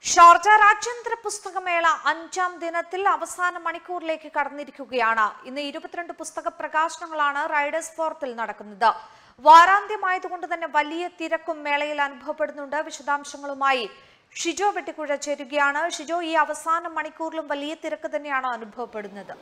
Sharjah രാജ്യാന്തര പുസ്തകമേള അഞ്ചാം ദിനത്തിൽ അവസാന മണിക്കൂറിലേക്ക് കടന്നിരിക്കുകയാണ് ഇന്ന് ഇരുപത്തിരണ്ട് പുസ്തക പ്രകാശനങ്ങളാണ് റൈഡേഴ്സ് ഫോറത്തിൽ നടക്കുന്നത് വാരാന്ത്യമായതുകൊണ്ട് തന്നെ വലിയ തിരക്കും മേളയിൽ അനുഭവപ്പെടുന്നുണ്ട് വിശദാംശങ്ങളുമായി ഷിജോ വെട്ടിക്കുഴ ചേരുകയാണ് ഷിജോ ഈ അവസാന മണിക്കൂറിലും വലിയ തിരക്ക് തന്നെയാണോ അനുഭവപ്പെടുന്നത്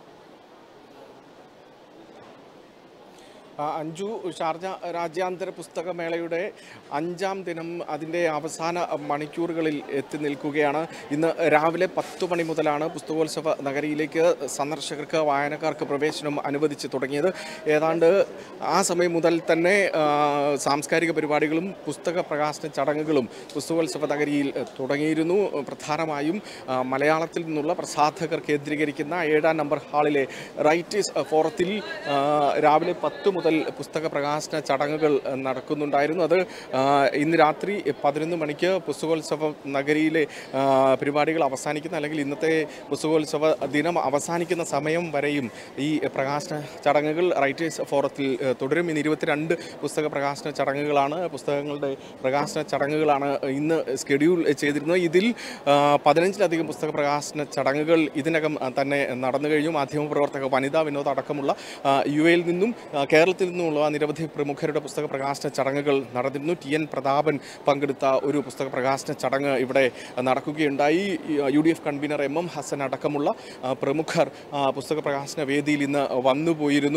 ആ, അഞ്ജു ഷാർജ രാജ്യാന്തര പുസ്തകമേളയുടെ അഞ്ചാം ദിനം അതിൻ്റെ അവസാന മണിക്കൂറുകളിൽ എത്തി നിൽക്കുകയാണ് ഇന്ന് രാവിലെ പത്ത് മണി മുതലാണ് പുസ്തകോത്സവ നഗരിയിലേക്ക് സന്ദർശകർക്ക് വായനക്കാർക്ക് പ്രവേശനം അനുവദിച്ച് തുടങ്ങിയത് ഏതാണ്ട് ആ സമയം മുതൽ തന്നെ ആ, സാംസ്കാരിക പരിപാടികളും പുസ്തക പ്രകാശന ചടങ്ങുകളും പുസ്തകോത്സവ നഗരിയിൽ തുടങ്ങിയിരുന്നു പ്രധാനമായും ആ, മലയാളത്തിൽ നിന്നുള്ള പ്രസാധകർ കേന്ദ്രീകരിക്കുന്ന ഏഴാം നമ്പർ ഹാളിലെ റൈറ്റേഴ്സ് ഫോറത്തിൽ ആ, രാവിലെ പത്ത് മുതൽ പുസ്തക പ്രകാശന ചടങ്ങുകൾ ആ, നടക്കുന്നുണ്ടായിരുന്നു അത് ആ, ഇന്ന് രാത്രി പതിനൊന്ന് മണിക്ക് പുസ്തകോത്സവ നഗരിയിലെ ആ, പരിപാടികൾ അവസാനിക്കുന്ന അല്ലെങ്കിൽ ഇന്നത്തെ പുസ്തകോത്സവ ദിനം അവസാനിക്കുന്ന സമയം വരെയും ഈ പ്രകാശന ചടങ്ങുകൾ റൈറ്റേഴ്സ് ഫോറത്തിൽ ആ, തുടരും ഇന്ന് ഇരുപത്തിരണ്ട് പുസ്തക പ്രകാശന ചടങ്ങുകളാണ് പുസ്തകങ്ങളുടെ പ്രകാശന ചടങ്ങുകളാണ് ഇന്ന് സ്കെഡ്യൂൾ ചെയ്തിരുന്നത് ഇതിൽ ആ, പതിനഞ്ചിലധികം പുസ്തക പ്രകാശന ചടങ്ങുകൾ ഇതിനകം ആ, തന്നെ നടന്നു കഴിഞ്ഞു മാധ്യമപ്രവർത്തക വനിതാ വിനോദ അടക്കമുള്ള ആ, യു എയിൽ നിന്നും ആ, കേരളത്തിൽ നിന്നുമുള്ള നിരവധി പ്രമുഖരുടെ പുസ്തക പ്രകാശന ചടങ്ങുകൾ നടന്നിരുന്നു ടി എൻ പ്രതാപൻ പങ്കെടുത്ത ഒരു പുസ്തക പ്രകാശന ചടങ്ങ് ഇവിടെ നടക്കുകയുണ്ടായി U D F convener M M Hassan അടക്കമുള്ള ആ, പ്രമുഖർ ആ, പുസ്തക പ്രകാശന വേദിയിൽ ഇന്ന് വന്നുപോയിരുന്നു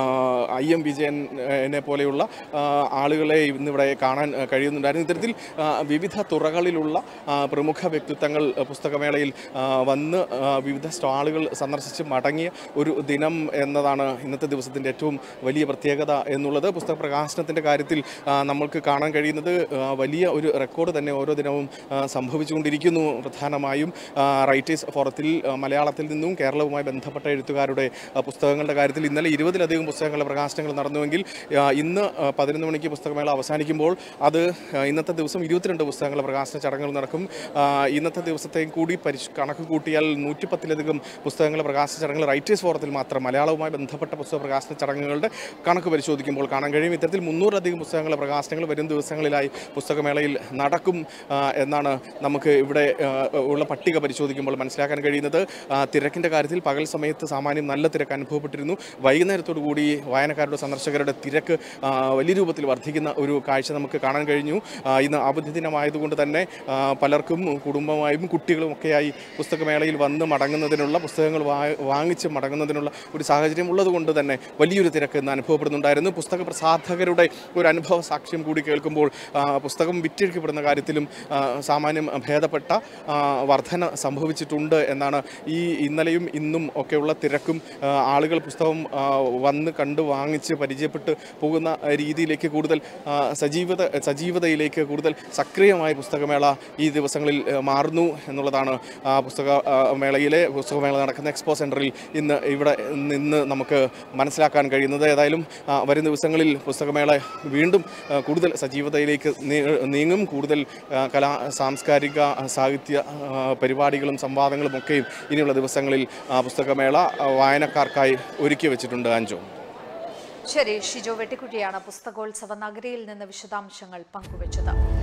ഐ എം വിജയനെ പോലെയുള്ള ആ, ആളുകളെ ഇന്നിവിടെ കാണാൻ ആ, കഴിയുന്നുണ്ടായിരുന്നു ഇത്തരത്തിൽ ആ, വിവിധ തുറകളിലുള്ള ആ, പ്രമുഖ വ്യക്തിത്വങ്ങൾ ആ, പുസ്തകമേളയിൽ ആ, വന്ന് ആ, വിവിധ സ്റ്റാളുകൾ സന്ദർശിച്ച് മടങ്ങിയ ഒരു ദിനം എന്നതാണ് ഇന്നത്തെ ദിവസത്തിൻ്റെ ഏറ്റവും വലിയ പ്രത്യേകത എന്നുള്ളത് പുസ്തക പ്രകാശനത്തിൻ്റെ കാര്യത്തിൽ ആ, നമ്മൾക്ക് കാണാൻ കഴിയുന്നത് ആ, വലിയ ഒരു റെക്കോർഡ് തന്നെ ഓരോ ദിനവും ആ, സംഭവിച്ചുകൊണ്ടിരിക്കുന്നു പ്രധാനമായും ആ, റൈറ്റേഴ്സ് ഫോറത്തിൽ ആ, മലയാളത്തിൽ നിന്നും കേരളവുമായി ബന്ധപ്പെട്ട എഴുത്തുകാരുടെ ആ, പുസ്തകങ്ങളുടെ കാര്യത്തിൽ ഇന്നലെ ഇരുപതിലധികം പുസ്തകങ്ങളുടെ പ്രകാശനങ്ങൾ നടന്നുവെങ്കിൽ ആ, ഇന്ന് ആ, പതിനൊന്ന് മണിക്ക് പുസ്തകമേള അവസാനിക്കുമ്പോൾ അത് ആ, ഇന്നത്തെ ദിവസം ഇരുപത്തിരണ്ട് പുസ്തകങ്ങളുടെ പ്രകാശന ചടങ്ങുകൾ നടക്കും ആ, ഇന്നത്തെ ദിവസത്തെയും കൂടി പരിശ് കണക്ക് കൂട്ടിയാൽ നൂറ്റിപ്പത്തിലധികം പുസ്തകങ്ങളുടെ പ്രകാശന ചടങ്ങുകൾ റൈറ്റേഴ്സ് ഫോറത്തിൽ മാത്രം മലയാളവുമായി ബന്ധപ്പെട്ട പുസ്തക പ്രകാശന ചടങ്ങുകളുടെ കണക്ക് പരിശോധിക്കുമ്പോൾ കാണാൻ കഴിയും ഇത്തരത്തിൽ മുന്നൂറിലധികം പുസ്തകങ്ങളുടെ പ്രകാശനങ്ങൾ വരും ദിവസങ്ങളിലായി പുസ്തകമേളയിൽ നടക്കും ആ, എന്നാണ് നമുക്ക് ഇവിടെ ആ, ഉള്ള പട്ടിക പരിശോധിക്കുമ്പോൾ മനസ്സിലാക്കാൻ കഴിയുന്നത് ആ, തിരക്കിൻ്റെ കാര്യത്തിൽ പകൽ സമയത്ത് സാമാന്യം നല്ല തിരക്ക് അനുഭവപ്പെട്ടിരുന്നു വൈകുന്നേരത്തോടു കൂടി വായനക്കാരുടെ സന്ദർശകരുടെ തിരക്ക് ആ, വലിയ രൂപത്തിൽ വർദ്ധിക്കുന്ന ഒരു കാഴ്ച നമുക്ക് കാണാൻ കഴിഞ്ഞു ആ, ഇന്ന് അവധി ദിനമായതുകൊണ്ട് തന്നെ ആ, പലർക്കും കുടുംബമായും കുട്ടികളും ഒക്കെയായി പുസ്തകമേളയിൽ വന്ന് മടങ്ങുന്നതിനുള്ള പുസ്തകങ്ങൾ വാ- വാങ്ങിച്ച് മടങ്ങുന്നതിനുള്ള ഒരു സാഹചര്യം ഉള്ളതുകൊണ്ട് തന്നെ വലിയൊരു തിരക്ക് ഇന്ന് അനുഭവപ്പെടുന്നുണ്ടായിരുന്നു പുസ്തക പ്രസാധകരുടെ ഒരു അനുഭവ സാക്ഷ്യം കൂടി കേൾക്കുമ്പോൾ ആ, പുസ്തകം വിറ്റഴിക്കപ്പെടുന്ന കാര്യത്തിലും ആ, സാമാന്യം ഭേദപ്പെട്ട ആ, വർധന സംഭവിച്ചിട്ടുണ്ട് എന്നാണ് ഈ ഇന്നലെയും ഇന്നും ഒക്കെയുള്ള തിരക്കും ആ, ആളുകൾ പുസ്തകം ആ, വന്ന് കണ്ട് വാങ്ങിച്ച് പരിചയപ്പെട്ട് പോകുന്ന രീതിയിലേക്ക് കൂടുതൽ ആ, സജീവത സജീവതയിലേക്ക് കൂടുതൽ സക്രിയമായ പുസ്തകമേള ഈ ദിവസങ്ങളിൽ ആ, മാറുന്നു എന്നുള്ളതാണ് ആ, പുസ്തക ആ, മേളയിലെ പുസ്തകമേള നടക്കുന്ന എക്സ്പോ സെൻറ്ററിൽ ഇന്ന് ഇവിടെ നിന്ന് നമുക്ക് മനസ്സിലാക്കാൻ കഴിയുന്നത് ഏതായാലും ആ, വരും ദിവസങ്ങളിൽ പുസ്തകമേള വീണ്ടും ആ, കൂടുതൽ സജീവതയിലേക്ക് നീ- നീങ്ങും കൂടുതൽ ആ, കലാ സാംസ്കാരിക സാഹിത്യ ആ, പരിപാടികളും സംവാദങ്ങളും ഒക്കെയും ഇനിയുള്ള ദിവസങ്ങളിൽ ആ, പുസ്തകമേള ആ, വായനക്കാർക്കായി ഒരുക്കി വെച്ചിട്ടുണ്ട് അഞ്ചു ശരി ഷിജോ വെട്ടിക്കുഴിയാണ് പുസ്തകോത്സവ നഗരിയിൽ നിന്ന് വിശദാംശങ്ങൾ പങ്കുവച്ചത്